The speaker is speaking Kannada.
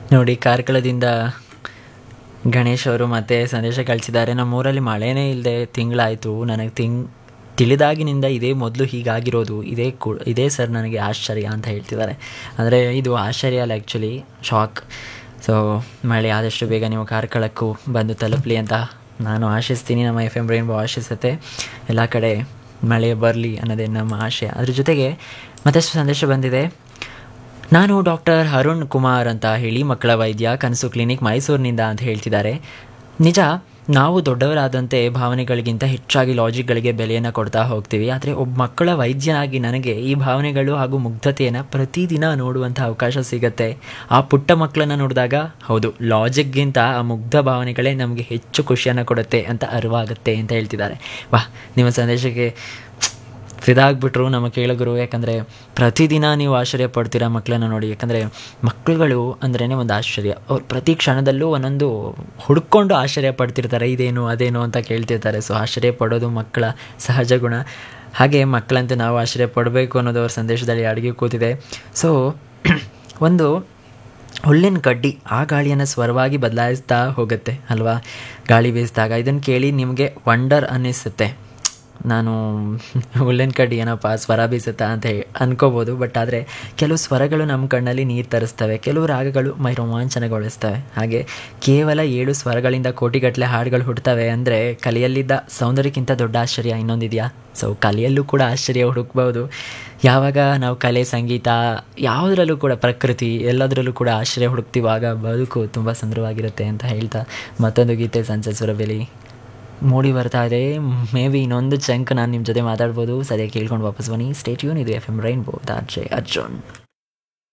ನೋಡಿ ಕಾರ್ಕಳದಿಂದ ಗಣೇಶ್ ಅವರು ಮತ್ತೆ ಸಂದೇಶ ಕಳಿಸಿದ್ದಾರೆ ನಮ್ಮೂರಲ್ಲಿ ಮಳೆನೇ ಇಲ್ಲದೆ ತಿಂಗಳಾಯಿತು ನನಗೆ ತಿಂಗ್ ತಿಳಿದಾಗಿನಿಂದ ಇದೇ ಮೊದಲು ಹೀಗಾಗಿರೋದು ಇದೇ ಕು ಇದೇ ಸರ್ ನನಗೆ ಆಶ್ಚರ್ಯ ಅಂತ ಹೇಳ್ತಿದ್ದಾರೆ ಅಂದರೆ ಇದು ಆಶ್ಚರ್ಯ ಅಲ್ಲ ಆ್ಯಕ್ಚುಲಿ ಶಾಕ್ ಸೊ ಮಳೆ ಆದಷ್ಟು ಬೇಗ ನೀವು ಕಾರ್ಕಳಕ್ಕೂ ಬಂದು ತಲುಪಲಿ ಅಂತ ನಾನು ಆಶಿಸ್ತೀನಿ ನಮ್ಮ ಎಫ್ ಎಮ್ ರೈನ್ಬೋ ಆಶಿಸುತ್ತೆ ಎಲ್ಲ ಕಡೆ ಮಳೆ ಬರಲಿ ಅನ್ನೋದೇ ನಮ್ಮ ಆಶಯ ಅದ್ರ ಜೊತೆಗೆ ಮತ್ತಷ್ಟು ಸಂದೇಶ ಬಂದಿದೆ ನಾನು ಡಾಕ್ಟರ್ ಅರುಣ್ ಕುಮಾರ್ ಅಂತ ಹೇಳಿ ಮಕ್ಕಳ ವೈದ್ಯ ಕನಸು ಕ್ಲಿನಿಕ್ ಮೈಸೂರಿನಿಂದ ಅಂತ ಹೇಳ್ತಿದ್ದಾರೆ ನಿಜ ನಾವು ದೊಡ್ಡವರಾದಂತೆ ಭಾವನೆಗಳಿಗಿಂತ ಹೆಚ್ಚಾಗಿ ಲಾಜಿಕ್ಗಳಿಗೆ ಬೆಲೆಯನ್ನು ಕೊಡ್ತಾ ಹೋಗ್ತೀವಿ ಆದರೆ ಒಬ್ಬ ಮಕ್ಕಳ ವೈದ್ಯನಾಗಿ ನನಗೆ ಈ ಭಾವನೆಗಳು ಹಾಗೂ ಮುಗ್ಧತೆಯನ್ನು ಪ್ರತಿದಿನ ನೋಡುವಂಥ ಅವಕಾಶ ಸಿಗುತ್ತೆ ಆ ಪುಟ್ಟ ಮಕ್ಕಳನ್ನು ನೋಡಿದಾಗ ಹೌದು ಲಾಜಿಕ್ಗಿಂತ ಆ ಮುಗ್ಧ ಭಾವನೆಗಳೇ ನಮಗೆ ಹೆಚ್ಚು ಖುಷಿಯನ್ನು ಕೊಡುತ್ತೆ ಅಂತ ಅರಿವಾಗುತ್ತೆ ಅಂತ ಹೇಳ್ತಿದ್ದಾರೆ ವಾಹ್ ನಿಮ್ಮ ಸಂದೇಶಕ್ಕೆ ಫಿದಾಗ್ಬಿಟ್ರು ನಮ್ಮ ಕೇಳುಗರು ಯಾಕಂದರೆ ಪ್ರತಿದಿನ ನೀವು ಆಶ್ಚರ್ಯ ಪಡ್ತೀರಾ ಮಕ್ಕಳನ್ನ ನೋಡಿ ಯಾಕಂದರೆ ಮಕ್ಕಳುಗಳು ಅಂದ್ರೇ ಒಂದು ಆಶ್ಚರ್ಯ ಅವ್ರು ಪ್ರತಿ ಕ್ಷಣದಲ್ಲೂ ಒಂದೊಂದು ಹುಡ್ಕೊಂಡು ಆಶ್ಚರ್ಯ ಪಡ್ತಿರ್ತಾರೆ ಇದೇನು ಅದೇನು ಅಂತ ಕೇಳ್ತಿರ್ತಾರೆ ಸೊ ಆಶ್ಚರ್ಯ ಪಡೋದು ಮಕ್ಕಳ ಸಹಜ ಗುಣ ಹಾಗೆ ಮಕ್ಕಳಂತೆ ನಾವು ಆಶ್ಚರ್ಯ ಪಡಬೇಕು ಅನ್ನೋದು ಅವ್ರ ಸಂದೇಶದಲ್ಲಿ ಅಡುಗೆ ಕೂತಿದೆ ಸೊ ಒಂದು ಹುಲ್ಲಿನ ಕಡ್ಡಿ ಆ ಗಾಳಿಯನ್ನು ಸ್ವರವಾಗಿ ಬದಲಾಯಿಸ್ತಾ ಹೋಗುತ್ತೆ ಅಲ್ವಾ ಗಾಳಿ ಬೀಸಿದಾಗ ಇದನ್ನು ಕೇಳಿ ನಿಮಗೆ ವಂಡರ್ ಅನ್ನಿಸುತ್ತೆ ನಾನು ಹುಲ್ಲಿನ ಕಡ್ಡಿ ಏನಪ್ಪ ಸ್ವರ ಬೀಸುತ್ತಾ ಅಂತ ಹೇ ಅನ್ಕೋಬೋದು ಬಟ್ ಆದರೆ ಕೆಲವು ಸ್ವರಗಳು ನಮ್ಮ ಕಣ್ಣಲ್ಲಿ ನೀರು ತರಿಸ್ತವೆ ಕೆಲವು ರಾಗಗಳು ಮೈ ರೋಮಾಂಚನಗೊಳಿಸ್ತವೆ ಹಾಗೆ ಕೇವಲ ಏಳು ಸ್ವರಗಳಿಂದ ಕೋಟಿಗಟ್ಟಲೆ ಹಾಡುಗಳು ಹುಟ್ಟುತ್ತವೆ ಅಂದರೆ ಕಲೆಯಲ್ಲಿದ್ದ ಸೌಂದರ್ಯಕ್ಕಿಂತ ದೊಡ್ಡ ಆಶ್ಚರ್ಯ ಇನ್ನೊಂದಿದೆಯಾ ಸೊ ಕಲೆಯಲ್ಲೂ ಕೂಡ ಆಶ್ಚರ್ಯ ಹುಡುಕ್ಬೋದು ಯಾವಾಗ ನಾವು ಕಲೆ ಸಂಗೀತ ಯಾವುದರಲ್ಲೂ ಕೂಡ ಪ್ರಕೃತಿ ಎಲ್ಲದರಲ್ಲೂ ಕೂಡ ಆಶ್ಚರ್ಯ ಹುಡುಕ್ತೀವಾಗ ಬದುಕು ತುಂಬ ಸುಂದರವಾಗಿರುತ್ತೆ ಅಂತ ಹೇಳ್ತಾ ಮತ್ತೊಂದು ಗೀತೆ ಸಂಸತ್ ಸುರಬೇಲಿ ಮೂಡಿ ಬರ್ತಾ ಇದೆ ಮೇ ಬಿ ಇನ್ನೊಂದು ಚಂಕ್ ನಾನು ನಿಮ್ಮ ಜೊತೆ ಮಾತಾಡ್ಬೋದು ಸರಿಯಾಗಿ ಕೇಳ್ಕೊಂಡು ವಾಪಸ್ ಬನ್ನಿ ಸ್ಟೇಟ್ ಯೂನ್ ಇದು ಎಫ್ ಎಮ್ ರೈನ್ಬೋ ದಾರ್ಜೆ ಅರ್ಜುನ್